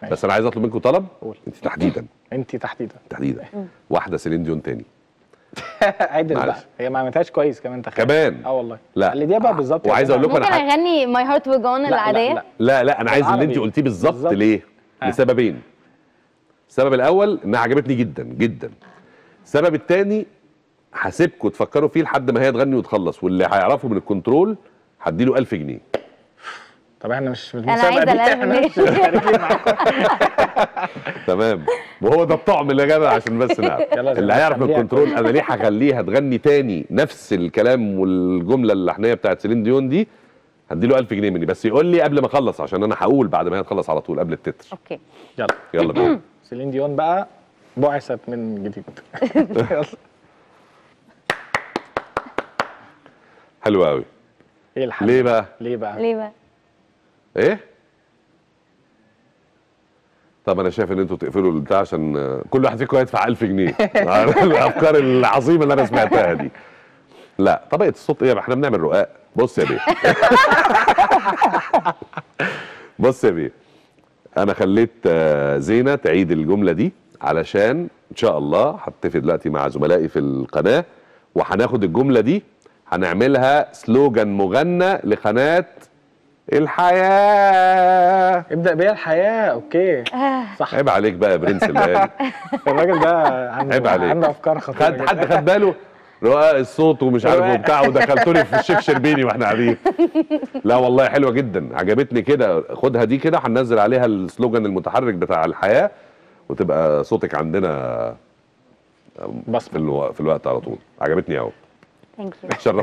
بس انا عايز اطلب منكم طلب قول. انت تحديدا انت تحديدا تحديدا واحده سيلين ديون تاني عدل بقى معلش. هي ما عملتهاش كويس كمان تخيل كمان اه والله لا. اللي دي بقى بالظبط يا وعايز جماعة. أقول لكم ممكن أنا ح- اغني ماي هارت ويل جون لا، العاديه لا, لا. لا لا انا عايز اللي انت بالعربي. قلتيه بالظبط بالظبط. ليه آه. لسببين السبب الاول انها عجبتني جدا جدا السبب الثاني هسيبكم تفكروا فيه لحد ما هي تغني وتخلص واللي هيعرفوا من الكنترول هديله 1000 جنيه طب احنا مش مش أنا مسابقة عايزة دي، الألف احنا جنيه. مش مشتركين معاكم تمام وهو ده الطعم اللي جابها عشان بس نعرف يلا زي اللي ما هيعرف من خليها الكنترول انا ليه هخليها تغني تاني نفس الكلام والجمله اللحنيه بتاعت سيلين ديون دي هديله 1000 جنيه مني بس يقول لي قبل ما اخلص عشان انا هقول بعد ما هي تخلص على طول قبل التتر اوكي يلا يلا بينا سيلين ديون بقى بعثت من جديد يلا. حلو قوي ايه الحل ليه بقى ليه بقى ليه بقى ايه طب انا شايف ان انتوا تقفلوا البتاع عشان آه، كل واحد فيكم هيدفع 1000 جنيه على الافكار العظيمه اللي انا سمعتها دي لا طبيعه الصوت ايه ما احنا بنعمل رقاق بص يا بيه بص يا بيه انا خليت آه، زينه تعيد الجمله دي علشان ان شاء الله هتفق دلوقتي مع زملائي في القناه وهناخد الجمله دي هنعملها سلوجان مغنى لقناه الحياه ابدا بيها الحياه اوكي صح عيب عليك بقى يا برنس الليالي الراجل ده عنده عيب عليك. عنده افكار خطيره خد جداً. حد خد باله رقاق الصوت ومش عارف رقاق. وبتاع ودخلتوني في الشيف شربيني واحنا قاعدين لا والله حلوه جدا عجبتني كده خدها دي كده هننزل عليها السلوجان المتحرك بتاع الحياه وتبقى صوتك عندنا في, بصمه الو... في الوقت على طول عجبتني قوي ثانك يو شرف